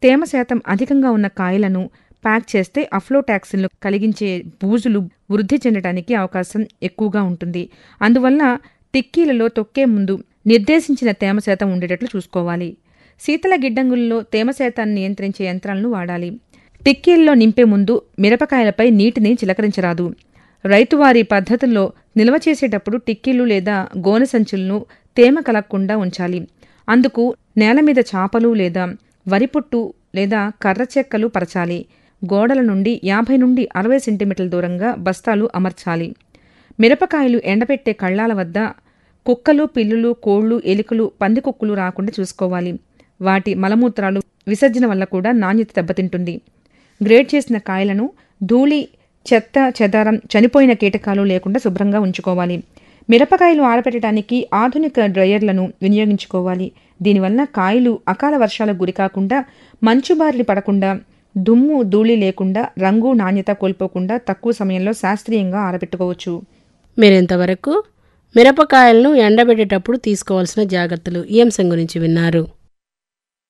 తేమ శాతం అధికంగా ఉన్న కాయలను ప్యాక్ చేస్తే అఫ్లోటాక్సిన్లు కలిగించే బూజులు వృద్ధి చెందడానికి అవకాశం ఎక్కువగా ఉంటుంది అందువల్ల టిక్కీలలో తొక్కే ముందు నిర్దేశించిన తేమ శాతం ఉండేటట్లు చూసుకోవాలి శీతల గిడ్డంగుల్లో తేమ శాతాన్ని నియంత్రించే యంత్రాలను వాడాలి టిక్కీల్లో నింపే ముందు మిరపకాయలపై నీటిని చిలకరించరాదు రైతువారి పద్ధతుల్లో నిల్వ చేసేటప్పుడు టిక్కీలు లేదా గోనె సంచులను తేమ కలగకుండా ఉంచాలి అందుకు నేల మీద చాపలు లేదా వరిపుట్టు లేదా కర్ర చెక్కలు పరచాలి గోడల నుండి యాభై నుండి అరవై సెంటీమీటర్ల దూరంగా బస్తాలు అమర్చాలి మిరపకాయలు ఎండబెట్టే కళ్ళాల వద్ద కుక్కలు పిల్లులు కోళ్లు ఎలుకలు పందికొక్కులు రాకుండా చూసుకోవాలి వాటి మలమూత్రాలు విసర్జన వల్ల కూడా నాణ్యత దెబ్బతింటుంది గ్రేడ్ చేసిన కాయలను ధూళి చెత్త చెదారం చనిపోయిన కీటకాలు లేకుండా శుభ్రంగా ఉంచుకోవాలి మిరపకాయలు ఆరబెట్టడానికి ఆధునిక డ్రయర్లను వినియోగించుకోవాలి దీనివల్ల కాయలు అకాల వర్షాలకు గురికాకుండా మంచు బారిన పడకుండా దుమ్ము ధూళి లేకుండా రంగు నాణ్యత కోల్పోకుండా తక్కువ సమయంలో శాస్త్రీయంగా ఆరబెట్టుకోవచ్చు మీరింతవరకు మిరపకాయలను ఎండబెట్టేటప్పుడు తీసుకోవాల్సిన జాగ్రత్తలు ఈ అంశం గురించి విన్నారు